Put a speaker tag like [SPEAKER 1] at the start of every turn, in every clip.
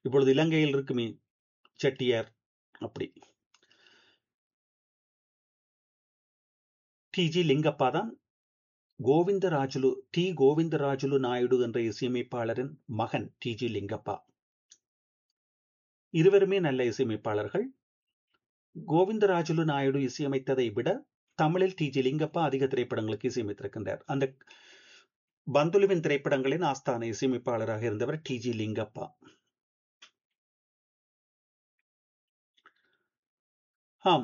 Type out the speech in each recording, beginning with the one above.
[SPEAKER 1] இப்பொழுது இலங்கையில் இருக்குமே செட்டியார் அப்படி டி ஜி லிங்கப்பா தான் கோவிந்தராஜுலு டி கோவிந்தராஜுலு நாயுடு என்ற இசையமைப்பாளரின் மகன் டி ஜி லிங்கப்பா இருவருமே நல்ல இசையமைப்பாளர்கள் கோவிந்தராஜுலு நாயுடு இசையமைத்ததை விட தமிழில் டி ஜி லிங்கப்பா அதிக திரைப்படங்களுக்கு இசையமைத்திருக்கின்றார் அந்த பந்துலுவின் திரைப்படங்களின் ஆஸ்தான இசையமைப்பாளராக இருந்தவர் டி ஜி லிங்கப்பா ஆம்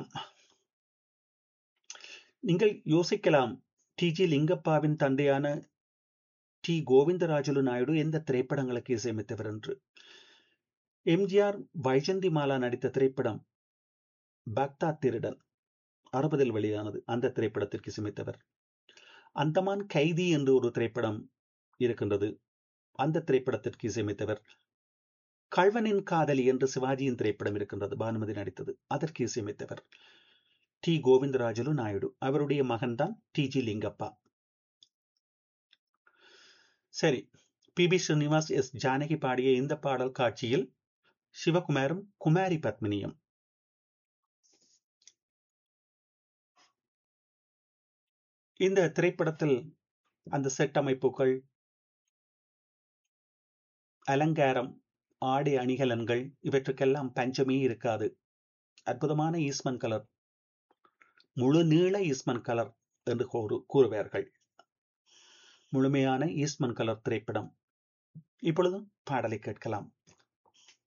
[SPEAKER 1] நீங்கள் யோசிக்கலாம் டி ஜி லிங்கப்பாவின் தந்தையான டி கோவிந்தராஜுலு நாயுடு எந்த திரைப்படங்களுக்கு இசையமைத்தவர் என்று எம்ஜிஆர் வைஜந்தி மாலா நடித்த திரைப்படம் பக்தா திருடன் அறுபதில் வெளியானது அந்த திரைப்படத்திற்கு இசையமைத்தவர் அந்தமான் கைதி என்று ஒரு திரைப்படம் இருக்கின்றது அந்த திரைப்படத்திற்கு இசையமைத்தவர் கழ்வனின் காதலி என்று சிவாஜியின் திரைப்படம் இருக்கின்றது பானுமதி நடித்தது அதற்கு இசையமைத்தவர் டி கோவிந்தராஜலு நாயுடு அவருடைய மகன்தான் டி ஜி லிங்கப்பா சரி P B Srinivas S Janaki பாடிய இந்த பாடல் காட்சியில் சிவகுமாரும் குமாரி பத்மினியும் இந்த திரைப்படத்தில் அந்த செட் அமைப்புகள் அலங்காரம் ஆடை அணிகலன்கள் இவற்றுக்கெல்லாம் பஞ்சமே இருக்காது அற்புதமான ஈஸ்மன் கலர் முழு நீள ஈஸ்மன் கலர் என்று கூறுவார்கள் முழுமையான ஈஸ்மன் கலர் திரைப்படம் இப்பொழுதும் பாடலை கேட்கலாம்